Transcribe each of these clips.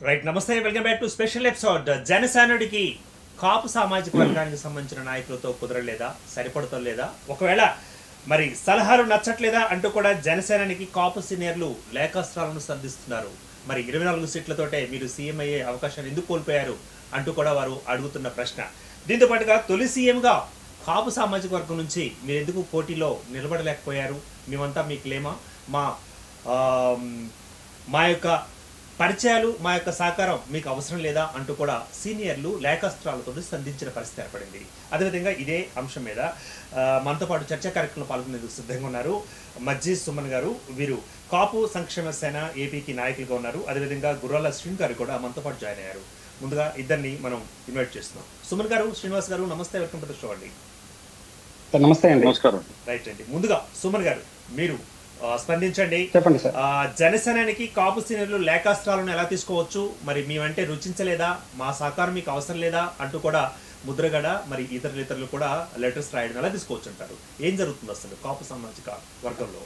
Right నమస్తే welcome back to special episode జనసేనుడికి కాపు సామాజిక వర్గానికి సంబంధించిన నాయకులతో కుదరలేదా సరిపడతం లేదా ఒకవేళ మరి సలహాలు నచ్చట్లేదా అంటూ కూడా జనసేనానికి కాపు సీనియర్లు లేఖాస్త్రాలను సంధిస్తున్నారు మరి ఇరవై నాలుగు సీట్లతోటే మీరు సీఎం అయ్యే అవకాశాన్ని ఎందుకు కోల్పోయారు అంటూ కూడా వారు అడుగుతున్న ప్రశ్న దీంతో పాటుగా తొలి సీఎంగా కాపు సామాజిక వర్గం నుంచి మీరు ఎందుకు పోటీలో నిలబడలేకపోయారు మేమంతా మీకు లేమా మా ఆమ్, మా యొక్క పరిచయాలు మా యొక్క సహకారం మీకు అవసరం లేదా అంటూ కూడా సీనియర్లు లేఖాస్త్రాలతో సంధించిన పరిస్థితి ఏర్పడింది అదేవిధంగా ఇదే అంశం మీద ఆ, మనతో పాటు చర్చా కార్యక్రమంలో పాల్గొనేందుకు సిద్ధంగా ఉన్నారు మజ్జీ సుమన్ గారు వీరు కాపు సంక్షేమ సేన ఏపీకి నాయకులుగా ఉన్నారు అదేవిధంగా గుర్రాల శ్రీన్ గారు కూడా మనతో పాటు జాయిన్ అయ్యారు ముందుగా ఇద్దరిని మనం ఇన్వైట్ చేస్తున్నాం సుమన్ గారు శ్రీనివాస్ గారు నమస్తే వెల్కమ్ టు ద షో అండి సార్ నమస్తే అండి నమస్కారం రైట్ అండి ముందుగా సుమన్ గారు మీరు ఆ, స్పందించండి చెప్పండి సార్ ఆ, జనసేనానికి కాపు సీనియర్లు లేఖాస్త్రాలను ఎలా తీసుకోవచ్చు మరి మేమంటే రుచించలేదా మా సహకారం మీకు అవసరం లేదా అంటూ కూడా ముద్రగడ మరి ఇతర ఇతరులు కూడా లెటర్స్ రాయడం ఎలా తీసుకోవచ్చు అంటారు ఏం జరుగుతుంది అసలు కాపు సామాజిక వర్గంలో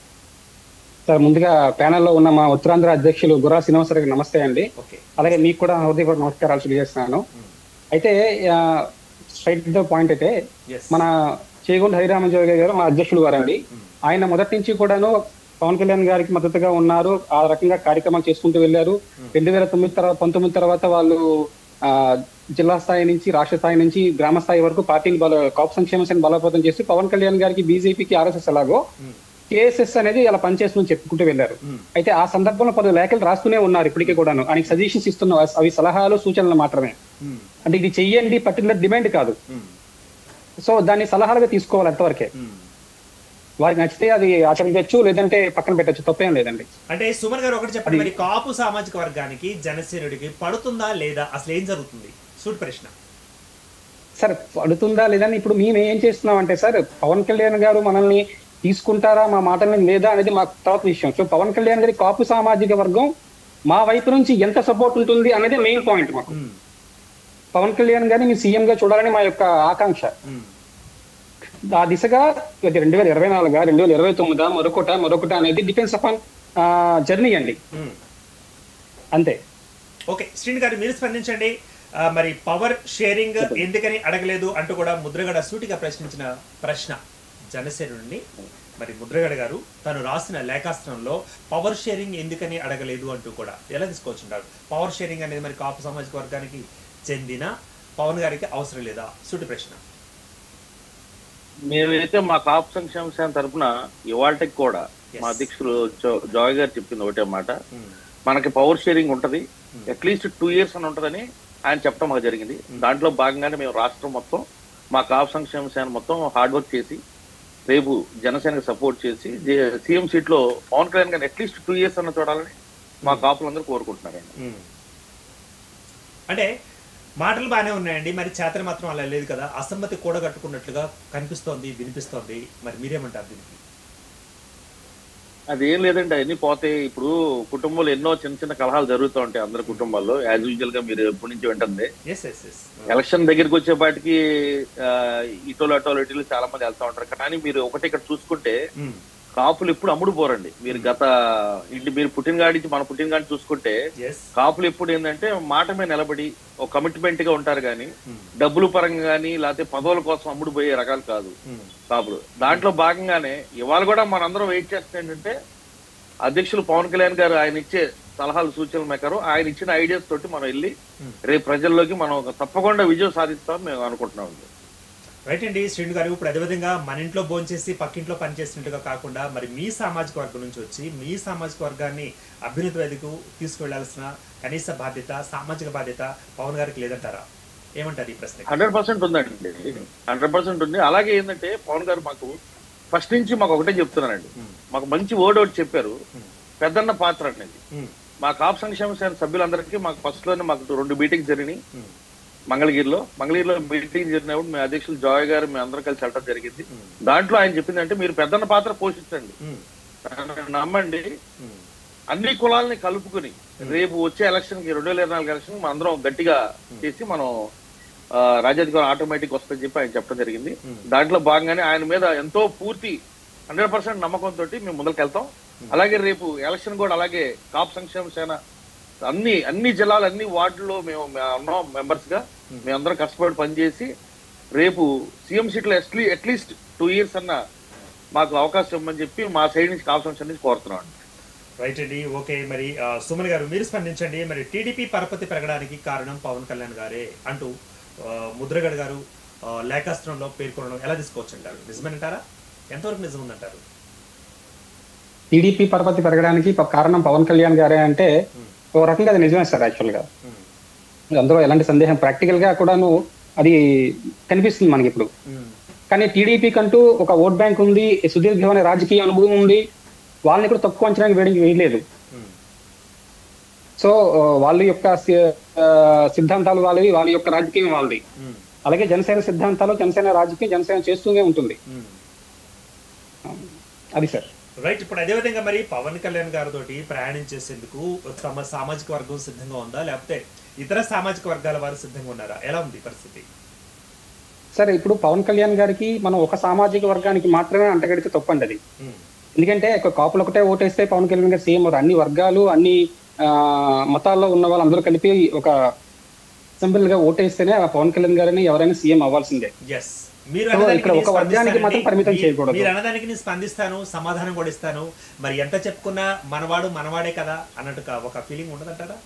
సార్ ముందుగా ప్యానెల్లో ఉన్న మా ఉత్తరాంధ్ర అధ్యక్షులు గుర్రా శ్రీనివాసరావు గారికి నమస్తే అండి ఓకే అలాగే మీకు కూడా హృదయపూర్వక నమస్కారాలు తెలియజేస్తున్నాను అయితే స్ట్రైట్ ద పాయింట్ అయితే ఎస్ మన చేగుండ హరిరామజోగి గారు మా అధ్యక్షులు గారండి ఆయన మొదటి నుంచి కూడాను పవన్ కళ్యాణ్ గారికి మద్దతుగా ఉన్నారు ఆ రకంగా కార్యక్రమాలు చేసుకుంటూ వెళ్ళారు రెండు వేల తొమ్మిది తర్వాత పంతొమ్మిది తర్వాత వాళ్ళు ఆ, జిల్లా స్థాయి నుంచి రాష్ట్ర స్థాయి నుంచి గ్రామ స్థాయి వరకు పార్టీని బల కాపు సంక్షేమ సేన బలోపేతం చేసి పవన్ కళ్యాణ్ గారికి బీజేపీకి ఆర్ఎస్ఎస్ ఎలాగో కేఎస్ఎస్ అనేది అలా పనిచేస్తుందని చెప్పుకుంటూ వెళ్ళారు అయితే ఆ సందర్భంలో పలు లేఖలు రాస్తూనే ఉన్నారు ఇప్పటికీ కూడాను ఆయనకి సజెషన్స్ ఇస్తున్న అవి సలహాలు సూచనలు మాత్రమే అంటే ఇది చెయ్యండి పర్టికులర్ డిమాండ్ కాదు సో దాన్ని సలహాలుగా తీసుకోవాలి అంతవరకే వారికి నచ్చితే అది ఆచరించవచ్చు లేదంటే పక్కన పెట్టచ్చు తప్పేం లేదండి అంటే సుమన్ గారు ఒకటి చెప్పండి మరి కాపు సామాజిక వర్గానికి జనసేనుడికి పడుతుందా లేదా అసలు ఏం జరుగుతుంది సూట్ ప్రశ్న సార్ పడుతుందా లేదని ఇప్పుడు మేము ఏం చేస్తున్నాం అంటే సార్ పవన్ కళ్యాణ్ గారు మనల్ని తీసుకుంటారా మా మాటల్ని లేదా అనేది మాకు తర్వాత విషయం సో పవన్ కళ్యాణ్ గారి కాపు సామాజిక వర్గం మా వైపు నుంచి ఎంత సపోర్ట్ ఉంటుంది అనేది మెయిన్ పాయింట్ మాకు ఉమ్, పవన్ కళ్యాణ్ గారిని మీ సీఎం గా చూడాలని మా యొక్క ఆకాంక్ష ఉమ్, ఆ దిశగా ఇది రెండు వేల ఇరవై నాలుగా రెండు వేల ఇరవై తొమ్మిదా మరొకట మరొకట అనేది డిపెండ్స్ అపాన్ జర్నీ అండి ఉమ్. అంతే ఓకే శ్రీని గారు మీరు స్పందించండి ఆ, మరి పవర్ షేరింగ్ ఎందుకని అడగలేదు అంటూ కూడా ముద్రగడ సూటిగా ప్రశ్నించిన ప్రశ్న జనసేనుడిని మరి ముద్రగడ గారు తను రాసిన లేఖాస్త్రంలో పవర్ షేరింగ్ ఎందుకని అడగలేదు అంటూ కూడా ఎలా తీసుకోవచ్చుంటారు పవర్ షేరింగ్ అనేది మరి కాపు సామాజిక వర్గానికి చెందిన పవన్ గారికి అవసరం లేదా సూటి ప్రశ్న మేమైతే మా కాపు సంక్షేమ సేన తరపున ఇవాళకి కూడా Yes. మా అధ్యక్షులు జో- జాయ్ గారు చెప్పింది ఒకటే మాట ఉమ్, మనకి పవర్ షేరింగ్ ఉంటది Hmm. అట్లీస్ట్ టూ ఇయర్స్ అని ఉంటదని ఆయన చెప్పడం మాకు జరిగింది దాంట్లో భాగంగానే మేము రాష్ట్రం మొత్తం మా కాపు సంక్షేమ సేన మొత్తం హార్డ్ వర్క్ చేసి రేపు జనసేనకి సపోర్ట్ చేసి సీఎం సీట్ లో పవన్ కళ్యాణ్ గారిని అట్లీస్ట్ టూ ఇయర్స్ అన్న చూడాలని మా కాపులందరూ కోరుకుంటున్నారు ఆయన ఉమ్. అంటే మాటలు బాగానే ఉన్నాయండి మరి చేతన మాత్రం అలా లేదు కదా అసమ్మతి కూడగట్టుకున్నట్లుగా కనిపిస్తోంది వినిపిస్తోంది మరి మీరేమంటారు దీనికి అదేం లేదండి అవన్నీ పోతాయి ఇప్పుడు కుటుంబంలో ఎన్నో చిన్న చిన్న కలహాలు జరుగుతూ ఉంటాయి అందరి కుటుంబాల్లో యాజ్ యూజువల్ గా మీరు ఎప్పటి నుంచి వింటుంది ఎస్ ఎస్ ఎస్ ఎలక్షన్ దగ్గరికి వచ్చేపాటికి ఆ, ఇటోలు అటోలు ఇటోలు చాలా మంది వెళ్తా ఉంటారు కానీ మీరు ఒకటి ఇక్కడ చూసుకుంటే కాపులు ఎప్పుడు అమ్ముడు పోరండి మీరు గత ఇంటి మీరు పుట్టిన కాడి నుంచి మన పుట్టిన కాడి చూసుకుంటే ఎస్ కాపులు ఎప్పుడు ఏంటంటే మాట మీద నిలబడి ఒక కమిట్మెంట్ గా ఉంటారు కానీ డబ్బుల పరంగా కానీ లేకపోతే పదవుల కోసం అమ్ముడు పోయే రకాలు కాదు కాపులు దాంట్లో భాగంగానే ఇవాళ కూడా మనందరం వెయిట్ చేస్తుంది ఏంటంటే అధ్యక్షులు పవన్ కళ్యాణ్ గారు ఆయన ఇచ్చే సలహాలు సూచనలు మేకరు ఆయన ఇచ్చిన ఐడియాస్ తోటి మనం వెళ్ళి రేపు ప్రజల్లోకి మనం ఒక తప్పకుండా విజయం సాధిస్తామని మేము అనుకుంటున్నాం రైట్ అండి శ్రీను గారు ఇప్పుడు అదేవిధంగా మన ఇంట్లో భోంచేసి పక్కింట్లో పనిచేసినట్టుగా కాకుండా మరి మీ సామాజిక వర్గం నుంచి వచ్చి మీ సామాజిక వర్గాన్ని అభ్యున్నతి వేదికకు తీసుకువెళ్లాల్సిన కనీస బాధ్యత సామాజిక బాధ్యత పవన్ గారికి లేదంటారా ఏమంటారు ఈ ప్రశ్న హండ్రెడ్ పర్సెంట్ ఉందండి హండ్రెడ్ పర్సెంట్ ఉంది అలాగే ఏంటంటే పవన్ గారు మాకు ఫస్ట్ నుంచి మాకు ఒకటే చెప్తున్నారండి మాకు మంచి వర్డ్ ఒకటి చెప్పారు పెద్దన్న పాత్ర అనేది మా కాపు సంక్షేమ సేన సభ్యులందరికీ మాకు ఫస్ట్ లోనే మాకు రెండు మీటింగ్స్ జరిగినాయి మంగళగిరిలో మంగళగిరిలో మీటింగ్ జరిగినప్పుడు మీ అధ్యక్షులు జాయ్ గారు మేము అందరం కలిసి వెళ్ళడం జరిగింది దాంట్లో ఆయన చెప్పింది అంటే మీరు పెద్దన్న పాత్ర పోషించండి నన్ను నమ్మండి అన్ని కులాలని కలుపుకుని రేపు వచ్చే ఎలక్షన్ కి రెండు వేల ఇరవై నాలుగు ఎలక్షన్ మనం అందరం గట్టిగా చేసి మనం ఆ, రాజ్యాధికారం ఆటోమేటిక్ వస్తుందని చెప్పి ఆయన చెప్పడం జరిగింది దాంట్లో భాగంగానే ఆయన మీద ఎంతో పూర్తి హండ్రెడ్ పర్సెంట్ నమ్మకంతో మేము ముందరికి వెళ్తాం అలాగే రేపు ఎలక్షన్ కూడా అలాగే కాప్ సంక్షేమ సేన అన్ని అన్ని జిల్లాలు అన్ని వార్డుల్లో మేము మేము ఉన్నాం మెంబర్స్ గా మేమందరం కష్టపడి పనిచేసి రేపు సీఎం సీట్ లో అట్లీస్ట్ టూ ఇయర్స్ అన్న మాకు అవకాశం ఇవ్వమని చెప్పి మా సైడ్ నుంచి కావాల్సిన నుంచి కోరుతున్నాం అండి రైట్ అండి ఓకే మరి ఆ, సుమన్ గారు మీరు స్పందించండి మరి టీడీపీ పరపతి పెరగడానికి కారణం పవన్ కళ్యాణ్ గారే అంటూ ఆ, ముద్రగడ్ గారు ఆ, లేఖాస్త్రంలో పేర్కొనడం ఎలా తీసుకోవచ్చు అంటారు నిజమేనంటారా ఎంతవరకు నిజం ఉందంటారు టీడీపీ పరపతి పెరగడానికి ప- కారణం పవన్ కళ్యాణ్ గారే అంటే ఓ రకంగా అది నిజమే సార్ యాక్చువల్ గా ఉమ్, అందులో ఎలాంటి సందేహం ప్రాక్టికల్ గా కూడాను అది కనిపిస్తుంది మనకి ఇప్పుడు ఉమ్, కానీ టీడీపీ కంటూ ఒక ఓట్ బ్యాంక్ ఉంది సుదీర్ఘమైన రాజకీయ అనుభవం ఉంది వాళ్ళని కూడా తక్కువ అంచనాకి వేయడానికి వేయలేదు ఉమ్, సో ఆ, వాళ్ళ యొక్క సి- ఆ, సిద్ధాంతాలు వాళ్ళవి వాళ్ళ యొక్క రాజకీయం వాళ్ళది ఉమ్, అలాగే జనసేన సిద్ధాంతాలు జనసేన రాజకీయం జనసేన చేస్తూనే ఉంటుంది ఉమ్. అది సార్ రైట్ ఇప్పుడు అదేవిధంగా మరి పవన్ కళ్యాణ్ గారితో ప్రయాణం చేసేందుకు తమ సామాజిక వర్గం సిద్ధంగా ఉందా లేకపోతే ఇతర సామాజిక వర్గాల వారు సిద్ధంగా ఉన్నారా ఎలా ఉంది పరిస్థితి సరే ఇప్పుడు పవన్ కళ్యాణ్ గారికి మనం ఒక సామాజిక వర్గానికి మాత్రమే అంటగడితే తప్పండి అది ఉమ్, ఎందుకంటే ఒక కాపులు ఒకటే ఓటేస్తే పవన్ కళ్యాణ్ గారు సీఎం అవుతారు అన్ని వర్గాలు అన్ని ఆ, మతాల్లో ఉన్న వాళ్ళందరూ కలిపి ఒక సింపుల్ గా ఓటేస్తేనే ఆ పవన్ కళ్యాణ్ గారిని ఎవరైనా సీఎం అవ్వాల్సిందే ఎస్ మీరు సో అన్నదానికి ఇక్కడ నేను ఒక వర్గానికి స్పందిస్తానండి. మాత్రం పరిమితం మీ- చేయకూడదు. మీరు అన్నదానికి నేను స్పందిస్తాను సమాధానం కూడా ఇస్తాను మరి ఎంత చెప్పుకున్నా మనవాడు మనవాడే కదా అన్నట్టు ఒక ఫీలింగ్ ఉండదంటారా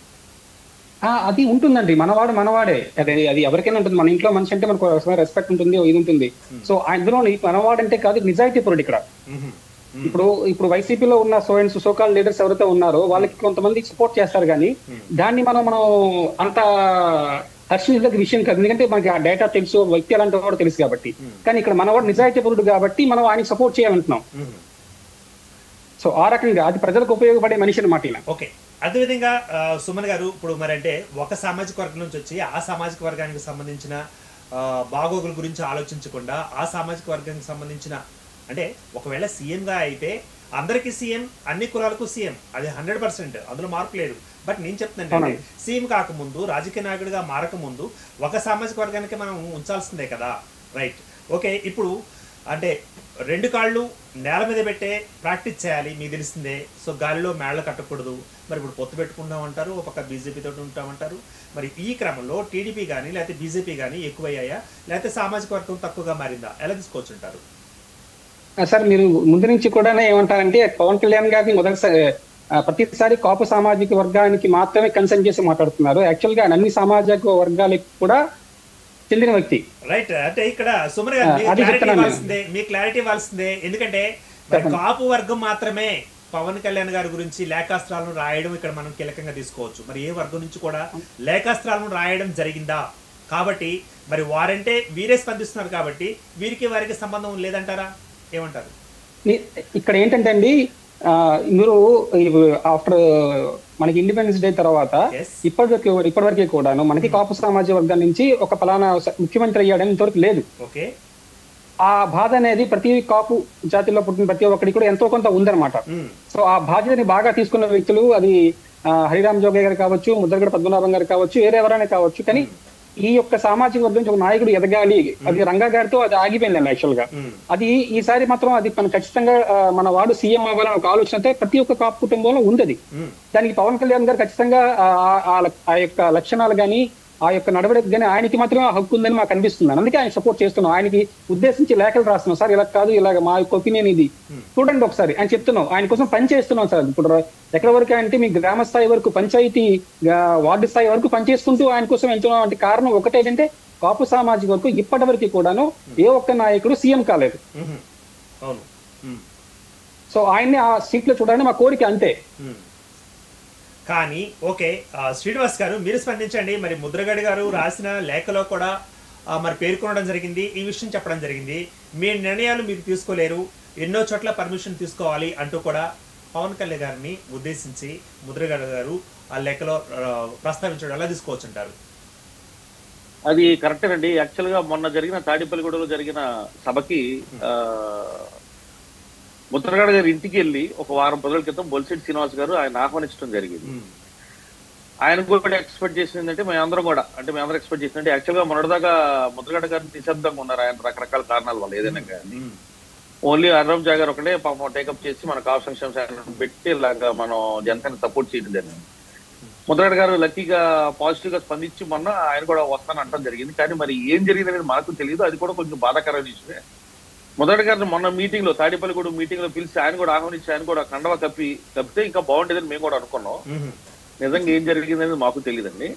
ఆ, అది ఉంటుందండి మనవాడు మనవాడే అది అది ఎవరికైనా ఉంటుంది మన ఇంట్లో మనిషి అంటే మనకు రెస్పెక్ట్ ఉంటుంది ఓ ఇది ఉంటుంది సో అందులో మనవాడంటే కాదు నిజాయితీ పరుడు ఇక్కడ మ్మ్. ఇప్పుడు ఇప్పుడు వైసీపీలో ఉన్న సో అండ్ సోకాల్ లీడర్స్ ఎవరైతే ఉన్నారో వాళ్ళకి కొంతమంది సపోర్ట్ చేస్తారు కానీ దాన్ని మనం మనం అంత హర్షించదగ్గ విషయం కాదు ఎందుకంటే మనకి ఆ డేటా తెలుసు వ్యక్తి అలాంటి వాడు తెలుసు కాబట్టి కానీ ఇక్కడ మనవాడు నిజాయితీ పరుడు కాబట్టి మనం ఆయనకి సపోర్ట్ చేయాలంటున్నాం మ్మ్. సో ఆ రకంగా అది ప్రజలకు ఉపయోగపడే మనిషి అనమాట ఈయన ఓకే అదేవిధంగా ఆ, సుమన్ గారు ఇప్పుడు మరి అంటే ఒక సామాజిక వర్గం నుంచి వచ్చి ఆ సామాజిక వర్గానికి సంబంధించిన ఆ, బాగోగుల గురించి ఆలోచించకుండా ఆ సామాజిక వర్గానికి సంబంధించిన అంటే ఒకవేళ సీఎంగా అయితే అందరికీ సీఎం అన్ని కులాలకు సీఎం అది హండ్రెడ్ పర్సెంట్ అందులో మార్పు లేదు బట్ నేను చెప్తున్నాను అవునండి. సీఎం కాకముందు రాజకీయ నాయకుడిగా మారకముందు ఒక సామాజిక వర్గానికి మనం ఉంచాల్సిందే కదా రైట్ ఓకే ఇప్పుడు అంటే రెండు కాళ్ళు నేల మీద పెట్టే ప్రాక్టీస్ చేయాలి మీకు తెలిసిందే సో గాలిలో మేళ్ళ కట్టకూడదు మరి ఇప్పుడు పొత్తు పెట్టుకుంటాం అంటారు ఒక పక్క బీజేపీ తోటి ఉంటామంటారు మరి ఈ క్రమంలో టీడీపీ కానీ లేకపోతే బీజేపీ కానీ ఎక్కువయ్యాయా లేకపోతే సామాజిక వర్గం తక్కువగా మారిందా ఎలా తీసుకోవచ్చు అంటారు ఆ, సార్ మీరు ముందు నుంచి కూడా ఏమంటారంటే పవన్ కళ్యాణ్ గారిని మొదటిసారి ఆ, ప్రతిసారి కాపు సామాజిక వర్గానికి మాత్రమే కన్సర్న్ చేసి మాట్లాడుతున్నారు యాక్చువల్ గా ఆయన అన్ని సామాజిక వర్గాలకు కూడా చెందిన వ్యక్తి రైట్ అంటే ఇక్కడ సుమన్ గారు ఆ, మీకు అది క్లారిటీ చెప్తున్నాను ఇవ్వాల్సిందే మీ క్లారిటీ ఇవ్వాల్సిందే ఎందుకంటే మరి కాపు వర్గం మాత్రమే పవన్ కళ్యాణ్ గారి గురించి లేఖాస్త్రాలను రాయడం ఇక్కడ మనం కీలకంగా తీసుకోవచ్చు మరి ఏ వర్గం నుంచి కూడా లేఖాస్త్రాలను రాయడం జరిగిందా కాబట్టి మరి వారంటే వీరే స్పందిస్తున్నారు కాబట్టి వీరికి వారికి సంబంధం లేదంటారా ఏమంటారు ని- ఇక్కడ ఏంటంటే అండి ఆ, మీరు ఆఫ్టర్ మనకి ఇండిపెండెన్స్ డే తర్వాత Yes. ఇప్పటివరకు ఇప్పటివరకే కూడాను మనకి కాపు సామాజిక వర్గం నుంచి ఒక ఫలానా స- ముఖ్యమంత్రి అయ్యాడని ఇంతవరకు లేదు ఓకే ఆ బాధ అనేది ప్రతి కాపు జాతిలో పుట్టిన ప్రతి ఒక్కరికి కూడా ఎంతో కొంత ఉందన్నమాట ఉమ్, సో ఆ బాధ్యతని బాగా తీసుకున్న వ్యక్తులు అది ఆ, హరిరామ్ జోగే గారు కావచ్చు ముద్రగడ పద్మనాభం గారు కావచ్చు వేరే ఎవరైనా కావచ్చు కానీ ఈ యొక్క సామాజిక వర్గం నుంచి ఒక నాయకుడు ఎదగాలి అది రంగా గారితో అది ఆగిపోయిందండి యాక్చువల్ గా ఉమ్, అది ఈసారి మాత్రం అది మన ఖచ్చితంగా ఆ, మన వాడు సీఎం అవ్వాలని ఒక ఆలోచన అయితే ప్రతి ఒక్క కాపు కుటుంబంలో ఉంది ఉమ్, దానికి పవన్ కళ్యాణ్ గారు ఖచ్చితంగా ఆ- ఆ- ఆ లక్- ఆ యొక్క లక్షణాలు కానీ ఆ యొక్క నడవడికి కానీ ఆయనకి మాత్రమే ఆ హక్కు ఉందని మాకు అనిపిస్తుంది అందుకే ఆయన సపోర్ట్ చేస్తున్నాం ఆయనకి ఉద్దేశించి లేఖలు రాస్తున్నాం సార్ ఇలా కాదు ఇలాగ మా యొక్క ఒపీనియన్ ఇది చూడండి ఒకసారి ఆయన చెప్తున్నాం ఆయన కోసం పని చేస్తున్నాం సార్ ఇప్పుడు ఎక్కడ వరకు అంటే మీ గ్రామ స్థాయి వరకు పంచాయతీ ఆ, వార్డు స్థాయి వరకు పనిచేసుకుంటూ ఆయన కోసం వెళ్తున్నాం అంటే కారణం ఒకటి ఏంటంటే కాపు సామాజిక వరకు ఇప్పటి వరకు కూడాను ఏ ఒక్క నాయకుడు సీఎం కాలేదు ఉమ్, అవును ఉమ్. సో ఆయన్ని ఆ సీట్ లో చూడాలని మా కోరిక అంతే మ్మ్. కానీ ఓకే ఆ, శ్రీనివాస్ గారు మీరు స్పందించండి మరి ముద్రగడి గారు రాసిన లేఖలో కూడా ఆ, మరి పేర్కొనడం జరిగింది ఈ విషయం చెప్పడం జరిగింది మీ నిర్ణయాలు మీరు తీసుకోలేరు ఎన్నో చోట్ల పర్మిషన్ తీసుకోవాలి అంటూ కూడా పవన్ కళ్యాణ్ గారిని ఉద్దేశించి ముద్రగడ గారు ఆ లేఖలో ఆ, ప్రస్తావించడం ఎలా తీసుకోవచ్చు అంటారు అది కరెక్టేనండి యాక్చువల్ గా మొన్న జరిగిన తాడిపల్లిగూడలో జరిగిన సభకి ఆ, ముద్రగడ గారి ఇంటికి వెళ్ళి ఒక వారం రోజుల క్రితం బొలిశెట్టి శ్రీనివాస్ గారు ఆయన ఆహ్వానించడం జరిగింది మ్మ్. ఆయన కూడా ఎక్స్పెక్ట్ చేసింది ఏంటంటే మేమందరం కూడా అంటే మేమందరం ఎక్స్పెక్ట్ చేసిందంటే యాక్చువల్ గా మొన్నటిదాకా ముద్రగడ గారిని నిశ్శబ్దంగా ఉన్నారు ఆయన రకరకాల కారణాల వల్ల ఏదైనా కానీ మ్మ్. ఓన్లీ అర్రం జాగర్ ఒకటే పాపం టేకప్ చేసి మన కాపు సంక్షేమ శాఖ పెట్టి ఇలాగా మనం జనసేన సపోర్ట్ చేయడం జరిగింది ముద్రగడ గారు లక్కీగా పాజిటివ్ గా స్పందించి మొన్న ఆయన కూడా వస్తాను అంటాం జరిగింది కానీ మరి ఏం జరిగింది అనేది మనకు తెలియదు అది కూడా కొంచెం బాధాకరమైన విషయమే ముద్రగడ గారిని మొన్న మీటింగ్ లో తాడిపల్లిగూడ మీటింగ్ లో పిలిచి ఆయన కూడా ఆహ్వానించి ఆయన కూడా కండవ కప్పి కప్పితే ఇంకా బాగుండేదని మేము కూడా అనుకున్నాం మ్మ్. నిజంగా ఏం జరిగింది అనేది మాకు తెలియదండి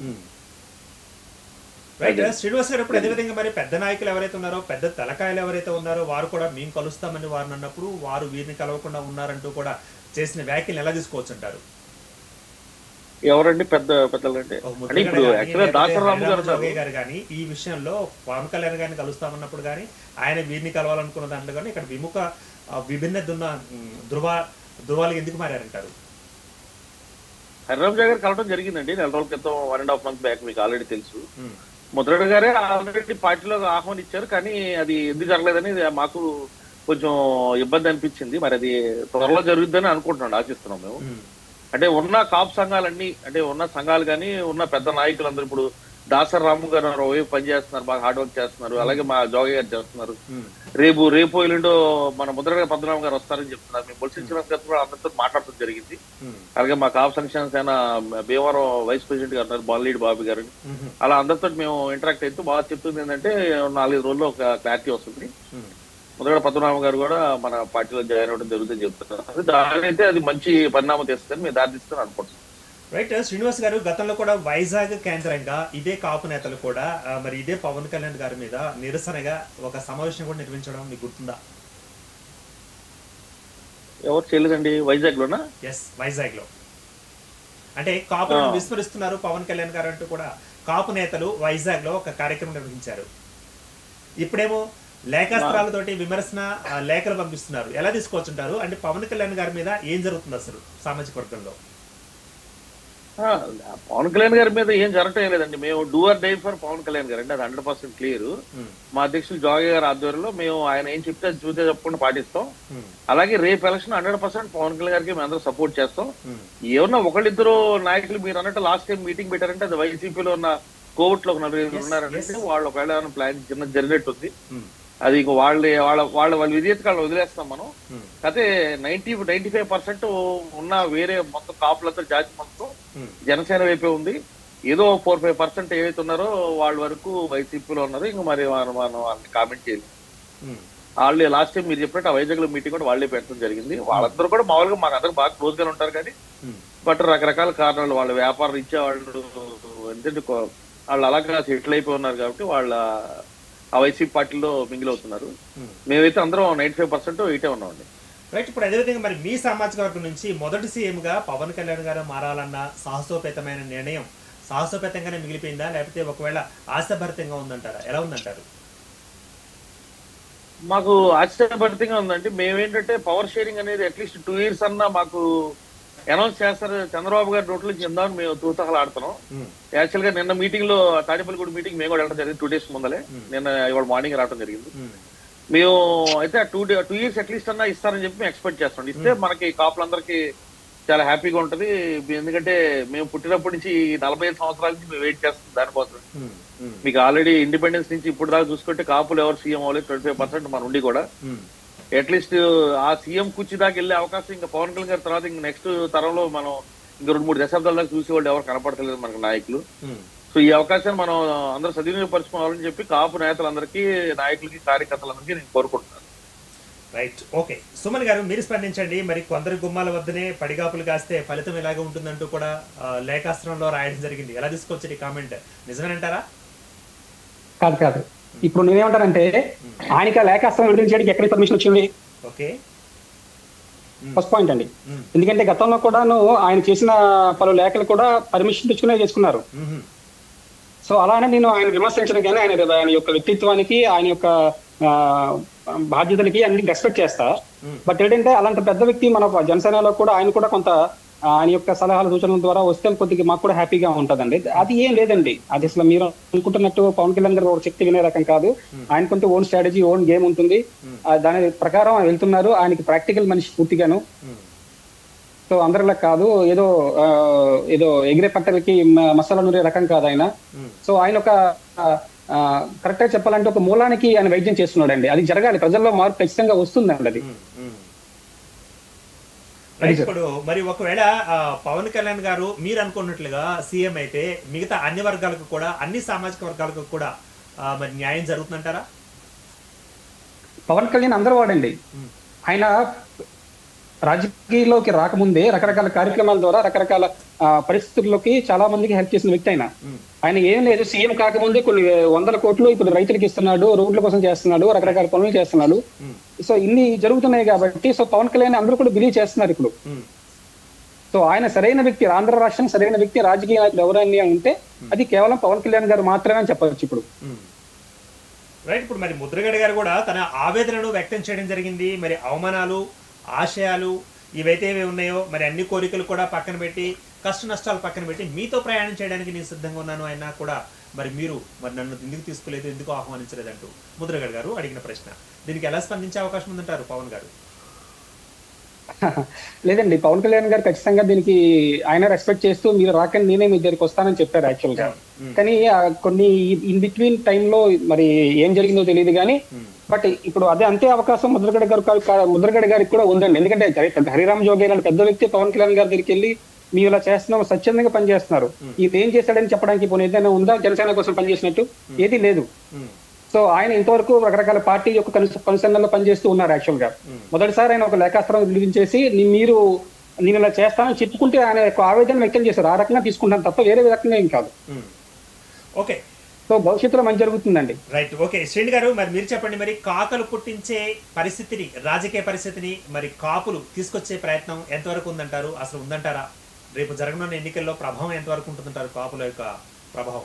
రైట్ శ్రీనివాస్ గారు ఇప్పుడు అదేవిధంగా మరి పెద్ద నాయకులు ఎవరైతే ఉన్నారో పెద్ద తలకాయలు ఎవరైతే ఉన్నారో వారు కూడా మేము కలుస్తామని వారిని అన్నప్పుడు వారు వీరిని కలవకుండా ఉన్నారంటూ కూడా చేసిన వ్యాఖ్యలు ఎలా తీసుకోవచ్చు అంటారు ఎవరండి పెద్ద పెద్దలు అంటే ఓ అంటే ముద్రగడ ఇప్పుడు గాని, యాక్చువల్గా లేకపోతే దాసరి రాము గారు హరిరామ ఉన్నారు. జోగయ్య గారు కానీ ఈ విషయంలో పవన్ కళ్యాణ్ గారిని కలుస్తామన్నప్పుడు కానీ ఆయన వీరిని కలవాలనుకున్న దాంట్లో కానీ ఇక్కడ విముఖ ఆ, విభిన్న దున్న ఉమ్, ధృవ ధృవాలు ఎందుకు మారారంటారు హరిరామ్ గారు కలవడం జరిగిందండి నెల రోజుల క్రితం one and half month back మీకు ఆల్రెడీ తెలుసు ఉమ్, ముద్రగడ గారే ఆల్రెడీ పార్టీలో ఆహ్వానించారు కానీ అది ఎందుకు జరగలేదని మాకు కొంచెం ఇబ్బంది అనిపించింది మరి అది త్వరలో జరుగుద్దని అనుకుంటున్నాం ఆశిస్తున్నాం మేము ఉమ్, అంటే ఉన్న కాప్ సంఘాలన్నీ అంటే ఉన్న సంఘాలు కానీ ఉన్న పెద్ద నాయకులందరూ ఇప్పుడు దాసర్ రాము గారు ఓవైపు పని చేస్తున్నారు బాగా హార్డ్ వర్క్ చేస్తున్నారు అలాగే మా జోగయ్య గారు చేస్తున్నారు ఉమ్, రేపు రేపు ఎల్లుండో మన ముద్రగడ పద్మనాభం గారు వస్తారని చెప్తున్నారు మేము బొలిసిన శ్రీనివాస్ గారితో కూడా అందరితో మాట్లాడటం జరిగింది ఉమ్, అలాగే మా కాప్ సంక్షేమ సేన భీమవరం వైస్ ప్రెసిడెంట్ గారు ఉన్నారు బాలీడ్ బాబు గారు ఉమ్, అలా అందరితో మేము ఇంటరాక్ట్ అవుతూ బాగా చెప్తుంది ఏంటంటే నాలుగైదు రోజుల్లో ఒక క్లారిటీ వస్తుంది ఉమ్. ముద్రగడ పద్మనాభం గారు కూడా మన పార్టీలో జాయిన్ అవ్వడం జరుగుతుంది చెప్తున్నారు అది దానైతే అది మంచి పరిణామం తెస్తుందని మేము దారిస్తాను అనుకుంటున్నాం రైట్ శ్రీనివాస్ గారు గతంలో కూడా వైజాగ్ కేంద్రంగా ఇదే కాపు నేతలు కూడా ఆ, మరి ఇదే పవన్ కళ్యాణ్ గారి మీద నిరసనగా ఒక సమావేశం కూడా నిర్వహించడం మీకు గుర్తుందా ఎవరు చేయలేదండి వైజాగ్ లోనా ఎస్ వైజాగ్ లో అంటే కాపులను ఆ. విస్మరిస్తున్నారు పవన్ కళ్యాణ్ గారు అంటూ కూడా కాపు నేతలు వైజాగ్ లో ఒక కార్యక్రమం నిర్వహించారు ఇప్పుడేమో లేఖాస్త్రాలతోటి విమర్శన ఆ, లేఖలు పంపిస్తున్నారు ఎలా తీసుకోవచ్చుంటారు అంటే పవన్ కళ్యాణ్ గారి మీద ఏం జరుగుతుంది అసలు సామాజిక వర్గంలో ఆ, పవన్ కళ్యాణ్ గారి మీద ఏం జరగటం లేదండి మేము do or die for Pawan Kalyan garu అండి అది హండ్రెడ్ పర్సెంట్ క్లియర్ ఉమ్, మా అధ్యక్షులు జోగయ్య గారి ఆధ్వర్యంలో మేము ఆయన ఏం చెప్తే అది చూస్తే చెప్పకుండా పాటిస్తాం ఉమ్, అలాగే రేపు election hundred percent Pawan Kalyan గారికి మేము అందరూ సపోర్ట్ చేస్తాం ఉమ్, ఏమన్నా ఒకళ్ళిద్దరు నాయకులు మీరు అన్నట్టు లాస్ట్ టైం మీటింగ్ పెట్టారంటే అది వైసీపీలో ఉన్న కోవిడ్ లో ఒక నలుగురు Yes, ఉన్నారంటే yes. వాళ్ళు ఒకవేళ ఏమైనా ప్లాన్ చిన్న జరిగినట్టుంది ఉమ్, అది ఇంక వాళ్ళ వాళ్ళ వాళ్ళ వాళ్ళ విధేయత వాళ్ళు వదిలేస్తాం మనం ఉమ్, అయితే నైన్టీ నైన్టీ ఫైవ్ పర్సెంట్ ఉన్న వేరే మొత్తం కాపులతో జాతి మొత్తం ఉమ్, జనసేన వైపే ఉంది ఏదో ఫోర్ ఫైవ్ పర్సెంట్ ఏవైతే ఉన్నారో వాళ్ళ వరకు వైసీపీలో ఉన్నారు ఇంకా మరి మనం మనం వాళ్ళని కామెంట్ చేయాలి ఉమ్, వాళ్ళు లాస్ట్ టైం మీరు చెప్పినట్టు ఆ వైజాగ్ లో మీటింగ్ కూడా వాళ్ళే పెట్టడం జరిగింది వాళ్ళందరూ కూడా మామూలుగా మాకు అందరూ బాగా క్లోజ్ గా ఉంటారు కానీ ఉమ్, బట్ రకరకాల కారణాలు వాళ్ళ వ్యాపారం ఇచ్చే వాళ్ళు ఎందుకంటే కొ- వాళ్ళు అలాగా సెటిల్ అయిపోయి ఉన్నారు కాబట్టి వాళ్ళ ఆ వైసీపీ పార్టీలో మింగిల్ అవుతున్నారు ఉమ్. మేమైతే అందరం నైన్టీ ఫైవ్ పర్సెంట్ ఇటే ఉన్నామండి రైట్ ఇప్పుడు అదేవిధంగా మరి మీ సామాజిక వర్గం నుంచి మొదటి సీఎం గా పవన్ కళ్యాణ్ గారు మారాలన్న సాహసోపేతమైన నిర్ణయం సాహసోపేతంగానే మిగిలిపోయిందా లేకపోతే ఒకవేళ ఆశాభరితంగా ఉందంటారా ఎలా ఉందంటారు మాకు ఆశ్చర్యపరితంగా ఉందండి మేమేంటంటే పవర్ షేరింగ్ అనేది అట్లీస్ట్ టూ ఇయర్స్ అన్నా మాకు అనౌన్స్ చేస్తారు చంద్రబాబు గారి నోట్ల నుంచి ఇందామని మేము తూతహలు ఆడుతున్నాం ఉమ్, యాక్చువల్ గా నిన్న మీటింగ్ లో తాడిపల్లిగూడ మీటింగ్ మేము కూడా వెళ్ళడం జరిగింది టూ డేస్ ముందలే Hmm. నిన్న ఇవాళ మార్నింగ్ రావడం జరిగింది ఉమ్, మేము అయితే today two years at least అన్నా ఇస్తారని చెప్పి మేము ఎక్స్పెక్ట్ చేస్తాం ఇస్తే మనకి కాపులందరికీ చాలా హ్యాపీగా ఉంటది ఎందుకంటే మేము పుట్టినప్పటి నుంచి ఈ నలభై ఐదు సంవత్సరాల నుంచి మేము వెయిట్ చేస్తాం దానికోసం ఉమ్, ఉమ్, మీకు ఆల్రెడీ ఇండిపెండెన్స్ నుంచి ఇప్పుడు దాకా చూసుకుంటే కాపులు ఎవరు సీఎం అవ్వలేదు ట్వంటీ ఫైవ్ పర్సెంట్ మన ఉండి కూడా ఉమ్, అట్లీస్ట్ ఆ సీఎం కుర్చీ దాకా వెళ్ళే అవకాశం ఇంకా పవన్ కళ్యాణ్ గారి తర్వాత ఇంకా నెక్స్ట్ తరంలో మనం ఇంకా రెండు మూడు దశాబ్దాల దాకా చూసేవాళ్ళు ఎవరు కనపడతలేదు మనకు నాయకులు ఉమ్. సో ఈ అవకాశాన్ని మనం అందరూ సద్వినియోగపరచుకోవాలని చెప్పి కాపు నేతలందరికీ నాయకులకి కార్యకర్తలందరికీ నేను కోరుకుంటున్నాను రైట్ ఓకే సుమన్ గారు మీరు స్పందించండి మరి కొందరు గుమ్మాల వద్దనే పడిగాపులు కాస్తే ఫలితం ఎలాగ ఉంటుందంటూ కూడా ఆ, లేఖాస్త్రంలో రాయడం జరిగింది ఎలా తీసుకోవచ్చు ఈ కామెంట్ నిజమేనంటారా కాదు కాదు ఇప్పుడు నేనేమంటానంటే ఆయనకి ఆ లేఖాస్త్రం విడుదల ఎక్కడ పర్మిషన్ వచ్చింది ఓకే ఫస్ట్ పాయింట్ అండి ఉమ్, ఎందుకంటే గతంలో కూడాను ఆయన చేసిన పలు లేఖలు కూడా పర్మిషన్ తెచ్చుకునే చేసుకున్నారు ఉమ్, సో అలానే నేను ఆయన విమర్శించడం కానీ ఆయన ఆయన యొక్క వ్యక్తిత్వానికి ఆయన యొక్క ఆ, బాధ్యతలకి అన్ని రెస్పెక్ట్ చేస్తా ఉమ్, బట్ ఏంటంటే అలాంటి పెద్ద వ్యక్తి మన జనసేనలో కూడా ఆయన కూడా కొంత ఆ, ఆయన యొక్క సలహాల సూచనల ద్వారా వస్తే కొద్దిగా మాకు కూడా హ్యాపీగా ఉంటదండి అది ఏం లేదండి అది అసలు మీరు అనుకుంటున్నట్టు పవన్ కళ్యాణ్ గారు ఒక శక్తి వినే రకం కాదు ఆయన కొంత ఓన్ స్ట్రాటజీ ఓన్ గేమ్ ఉంటుంది ఆ, దాని ప్రకారం ఆయన వెళ్తున్నారు ఆయనకి ప్రాక్టికల్ మనిషి పూర్తిగాను ఉమ్, సో అందరిలా కాదు ఏదో ఆ, ఏదో ఎగిరే పట్టలకి మ- మసాలా నూరే రకం కాదు ఆయన ఉమ్. సో ఆయన ఒక కరెక్ట్ గా చెప్పాలంటే ఒక మూలానికి ఆయన వైద్యం చేస్తున్నాడండి అది జరగాలి ప్రజల్లో మార్పు ఖచ్చితంగా వస్తుందండి అది అది సార్. ఇప్పుడు మరి ఒకవేళ ఆ, పవన్ కళ్యాణ్ గారు మీరు అనుకున్నట్లుగా సీఎం అయితే మిగతా అన్ని వర్గాలకు కూడా అన్ని సామాజిక వర్గాలకు కూడా ఆ, మరి న్యాయం జరుగుతుందంటారా పవన్ కళ్యాణ్ అందరూ వాడండి ఉమ్, ఆయన రాజకీయాల్లోకి రాకముందే రకరకాల కార్యక్రమాల ద్వారా రకరకాల ఆ, పరిస్థితుల్లోకి చాలా మందికి హెల్ప్ చేసిన వ్యక్తి ఆయన ఉమ్, ఆయన ఏం లేదు సీఎం కాకముందే కొన్ని వందల కోట్లు ఇప్పుడు రైతులకు ఇస్తున్నాడు రోడ్ల కోసం చేస్తున్నాడు రకరకాల పనులు చేస్తున్నాడు ఉమ్, సో ఇన్ని జరుగుతున్నాయి కాబట్టి సో పవన్ కళ్యాణ్ అందరూ కూడా బిలీవ్ చేస్తున్నారు ఇప్పుడు ఉమ్, సో ఆయన సరైన వ్యక్తి ఆంధ్ర రాష్ట్రం సరైన వ్యక్తి రాజకీయ నాయకుడు ఎవరైనా ఉంటే అది కేవలం పవన్ కళ్యాణ్ గారు మాత్రమే అని చెప్పవచ్చు ఇప్పుడు ఉమ్. రైట్ ఇప్పుడు మరి ముద్రగడ గారు కూడా తన ఆవేదనను వ్యక్తం చేయడం జరిగింది మరి అవమానాలు ఆశయాలు ఇవైతే ఏవి ఉన్నాయో మరి అన్ని కోరికలు కూడా పక్కన పెట్టి కష్ట నష్టాలు పక్కన పెట్టి మీతో ప్రయాణం చేయడానికి నేను సిద్ధంగా ఉన్నాను అయినా కూడా మరి మీరు మరి నన్ను ఎందుకు తీసుకోలేదు ఎందుకు ఆహ్వానించలేదంటూ ముద్రగడ గారు అడిగిన ప్రశ్న దీనికి ఎలా స్పందించే అవకాశం ఉందంటారు పవన్ గారు లేదండి పవన్ కళ్యాణ్ గారు ఖచ్చితంగా దీనికి ఆయన రెస్పెక్ట్ చేస్తూ మీరు రాకండి నేనే మీ దగ్గరికి వస్తానని చెప్పారు యాక్చువల్ గా ఉమ్, కానీ ఆ కొన్ని ఇన్ బిట్వీన్ టైంలో మరి ఏం జరిగిందో తెలియదు కానీ ఉమ్, బట్ ఇప్పుడు అదే అంతే అవకాశం ముద్రగడ గారు కా- కా- ముద్రగడ గారికి కూడా ఉందండి ఎందుకంటే హరి- హరిరామ్ జోగి లాంటి పెద్ద వ్యక్తి పవన్ కళ్యాణ్ గారి దగ్గరికి వెళ్ళి మీరు ఇలా చేస్తున్నాం స్వచ్ఛందంగా పనిచేస్తున్నారు ఇది ఏం చేశాడని చెప్పడానికి పోనీ ఏదైనా ఉందా జనసేన కోసం పనిచేసినట్టు ఏది లేదు ఉమ్, సో ఆయన ఇంతవరకు రకరకాల పార్టీ యొక్క కన్సర్న్లలో పనిచేస్తూ ఉన్నారు యాక్చువల్ గా మొదటిసారి ఆయన ఒక లేఖాస్త్రం రిలీజ్ చేసి నీ- మీరు నేను ఇలా చేస్తానని చెప్పుకుంటే ఆయన యొక్క ఆవేదన వ్యక్తం చేశారు ఆ రకంగా తీసుకుంటాను తప్ప వేరే రకంగా ఏం కాదు ఉమ్. ఓకే సో భవిష్యత్తులో మంచి జరుగుతుందండి రైట్ ఓకే శ్రేణి గారు మరి మీరు చెప్పండి మరి కాకలు పుట్టించే పరిస్థితిని రాజకీయ పరిస్థితిని మరి కాపులు తీసుకొచ్చే ప్రయత్నం ఎంతవరకు ఉందంటారు అసలు ఉందంటారా రేపు జరగనున్న ఎన్నికల్లో ప్రభావం ఎంతవరకు ఉంటుందంటారు కాపుల యొక్క ప్రభావం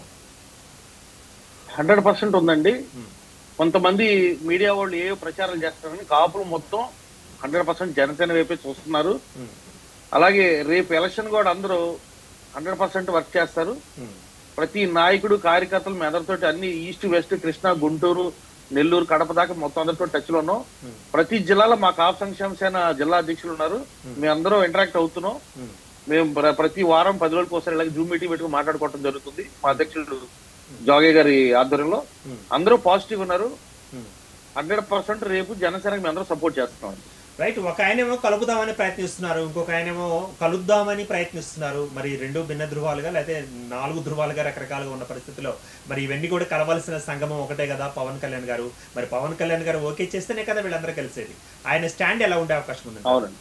హండ్రెడ్ పర్సెంట్ ఉందండి ఉమ్, కొంతమంది మీడియా వాళ్ళు ఏ ప్రచారం చేస్తారని కాపులు మొత్తం హండ్రెడ్ పర్సెంట్ జనసేన వైపే చూస్తున్నారు ఉమ్, అలాగే రేపు ఎలక్షన్ కూడా అందరూ హండ్రెడ్ పర్సెంట్ వర్క్ చేస్తారు ఉమ్, ప్రతి నాయకుడు కార్యకర్తలు మెదడుతోటి అన్ని ఈస్ట్ వెస్ట్ కృష్ణా గుంటూరు నెల్లూరు కడప దాకా మొత్తం అందరితో టచ్ లో ఉన్నాం ఉమ్, ప్రతి జిల్లాలో మా కాపు సంక్షేమ సేన జిల్లా అధ్యక్షులు ఉన్నారు మేమందరం ఇంటరాక్ట్ అవుతున్నాం ఉమ్, మేము ప్ర- ప్రతి వారం పది రోజులకు ఒకసారి ఇలాగే జూమ్ మీటింగ్ పెట్టుకుని మాట్లాడుకోవడం జరుగుతుంది మా అధ్యక్షుడు జోగే గారి ఆధ్వర్యంలో ఉమ్, అందరూ పాజిటివ్ ఉన్నారు ఉమ్. హండ్రెడ్ పర్సెంట్ రేపు జనసేనకి మేము అందరూ సపోర్ట్ చేస్తున్నాం రైట్ ఒక ఆయనేమో కలుపుదామని ప్రయత్నిస్తున్నారు ఇంకొక ఆయనేమో కలుద్దామని ప్రయత్నిస్తున్నారు మరి రెండు భిన్న ధృవాలుగా లేకపోతే నాలుగు ధృవాలుగా రకరకాలుగా ఉన్న పరిస్థితిలో మరి ఇవన్నీ కూడా కలవాల్సిన సంగమం ఒకటే కదా పవన్ కళ్యాణ్ గారు మరి పవన్ కళ్యాణ్ గారు ఓకే చేస్తేనే కదా వీళ్ళందరూ కలిసేది ఆయన స్టాండ్ ఎలా ఉండే అవకాశం ఉంది అవునండి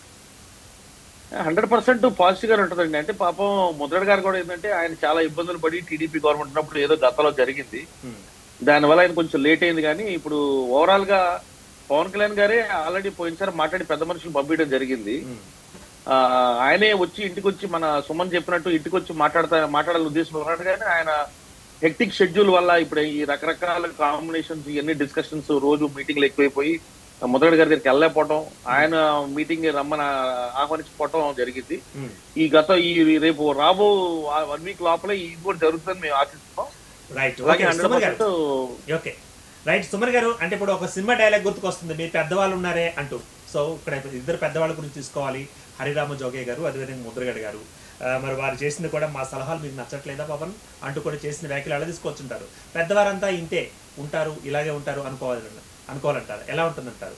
హండ్రెడ్ పర్సెంట్ పాజిటివ్ గా ఉంటుందండి అంటే పాపం ముద్రడ్ గారు కూడా ఏంటంటే ఆయన చాలా ఇబ్బందులు పడి టీడీపీ గవర్నమెంట్ ఉన్నప్పుడు ఏదో గతంలో జరిగింది దానివల్ల ఆయన కొంచెం లేట్ అయింది కానీ ఇప్పుడు ఓవరాల్ గా పవన్ కళ్యాణ్ గారే ఆల్రెడీ పోయినసారి మాట్లాడి పెద్ద మనుషులు పంపించడం జరిగింది ఆ, ఆయనే వచ్చి ఇంటికి వచ్చి మన సుమన్ చెప్పినట్టు ఇంటికి వచ్చి మాట్లాడతా మాట్లాడాలని ఉద్దేశం ఉన్నాడు కానీ ఆయన హెక్టిక్ షెడ్యూల్ వల్ల ఇప్పుడు ఈ రకరకాల కాంబినేషన్స్ ఇవన్నీ డిస్కషన్స్ రోజు మీటింగ్లు ఎక్కువైపోయి మొదటి గారి దగ్గరికి వెళ్ళలేకపోవడం ఆయన మీటింగ్ రమ్మని ఆహ్వానించుకోవటం జరిగింది ఈ గత ఈ రేపు రాబో వన్ వీక్ లోపల ఇది కూడా జరుగుతుందని మేము ఆశిస్తున్నాం రైట్ అలాగే ఓకే హండ్రెడ్ సుమన్ గారు పర్సెంట్ ఓకే రైట్ సుమన్ గారు అంటే ఇప్పుడు ఒక సినిమా డైలాగ్ గుర్తుకొస్తుంది మీరు పెద్దవాళ్ళు ఉన్నారే అంటూ సో ఇక్కడ ఇద్దరు పెద్దవాళ్ళ గురించి తీసుకోవాలి హరిరామ జోగే గారు అదేవిధంగా ముద్రగడ గారు ఆ, మరి వారు చేసింది కూడా మా సలహాలు మీకు నచ్చట్లేదా పవన్ అంటూ కూడా చేసిన వ్యాఖ్యలు అలా తీసుకొచ్చుంటారు పెద్దవారంతా ఇంతే ఉంటారు ఇలాగే ఉంటారు అనుకోవాలి అనుకోవాలంటారు ఎలా ఉంటుందంటారు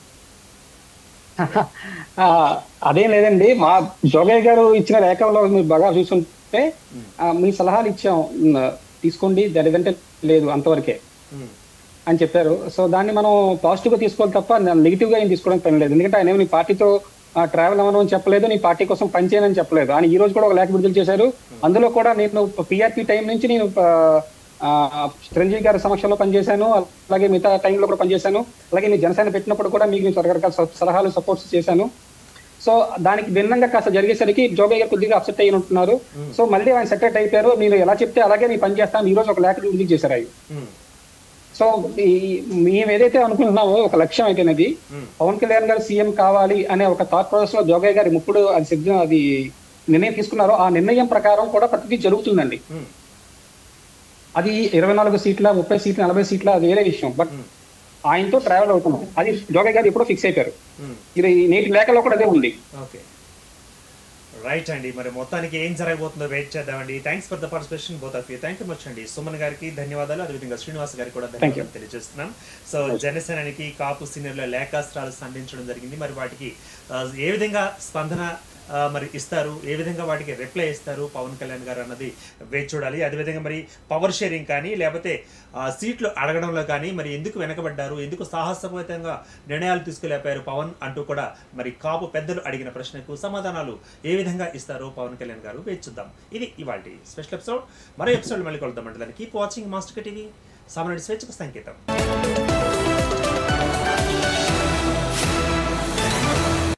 ఆ, అదేం లేదండి మా జోగయ్య గారు ఇచ్చిన రేఖలో మీరు బాగా చూస్తుంటే ఆ, మీ సలహాలు ఇచ్చాం ఉమ్, తీసుకోండి లేదంటే లేదు అంతవరకే ఉమ్, అని చెప్పారు సో దాన్ని మనం పాజిటివ్ గా తీసుకోవాలి తప్ప నెగిటివ్ గా ఏం తీసుకోవడానికి పని లేదు ఎందుకంటే ఆయన ఏమో నీ పార్టీతో ట్రావెల్ అవ్వను అని చెప్పలేదు నీ పార్టీ కోసం పనిచేయనని చెప్పలేదు ఆయన ఈ రోజు కూడా ఒక లేఖ విడుదల చేశారు అందులో కూడా నేను పిఆర్పి టైం నుంచి నేను ఆ, ఆ, చిరంజీవి గారి సమక్షంలో పనిచేశాను అలాగే మిగతా టైంలో కూడా పనిచేశాను అలాగే నేను జనసేన పెట్టినప్పుడు కూడా మీకు నేను రకరకాల స- సలహాలు సపోర్ట్స్ చేశాను సో దానికి భిన్నంగా కాస్త జరిగేసరికి జోగయ్య గారు కొద్దిగా అప్సెట్ అయ్యి ఉంటున్నారు సో మళ్ళీ ఆయన సెటరేట్ అయిపోయారు నేను ఎలా చెప్తే అలాగే నేను పని చేస్తాను ఈ రోజు ఒక లేఖ విడుదల చేశారు ఆయన ఉమ్, సో ఈ- మేము ఏదైతే అనుకుంటున్నామో ఒక లక్ష్యం అయితేనేది ఉమ్, పవన్ కళ్యాణ్ గారు సీఎం కావాలి అనే ఒక థాట్ ప్రాసెస్ లో జోగయ్య గారు ఇప్పుడు అది సిద్ధం అది నిర్ణయం తీసుకున్నారో ఆ నిర్ణయం ప్రకారం కూడా ప్రతిదీ జరుగుతుందండి ఉమ్, అది ఇరవై నాలుగు సీట్ల ముప్పై సీట్ల నలభై సీట్ల అది వేరే విషయం బట్ ఉమ్, ఆయనతో ట్రావెల్ అవుతున్నాం అది జోగయ్య గారు ఎప్పుడో ఫిక్స్ అయిపోయారు ఉమ్. ఇది నేటి లేఖలో కూడా అదే ఉంది ఓకే రైట్ అండి మరి మొత్తానికి ఏం జరగబోతుందో వెయిట్ చేద్దామండి thanks for the participation both of you thank you much అండి సుమన్ గారికి ధన్యవాదాలు అదేవిధంగా శ్రీనివాస్ గారికి కూడా ధన్యవాదాలు తెలియజేస్తున్నాం సో జనసేనకి కాపు సీనియర్ల లేఖాస్త్రాలు సంధించడం జరిగింది మరి వాటికి ఆ, ఏ విధంగా స్పందన ఆ, మరి ఇస్తారు ఏ విధంగా వాటికి రిప్లై ఇస్తారు పవన్ కళ్యాణ్ గారు అన్నది వేచి చూడాలి అదేవిధంగా మరి పవర్ షేరింగ్ కానీ లేకపోతే ఆ, సీట్లు అడగడంలో కానీ మరి ఎందుకు వెనకబడ్డారు ఎందుకు సాహసపూరితంగా నిర్ణయాలు తీసుకులేపారు పవన్ అంటూ కూడా మరి కాపు పెద్దలు అడిగిన ప్రశ్నకు సమాధానాలు ఏ విధంగా ఇస్తారో పవన్ కళ్యాణ్ గారు వేచి చూద్దాం ఇది ఇవాళ స్పెషల్ ఎపిసోడ్ మరో ఎపిసోడ్ మళ్ళీ కొలుద్దామంటే దాన్ని కీప్ వాచింగ్ మాస్టర్ టీవీ సామాన్యుడి స్వేచ్ఛకు సంకేతం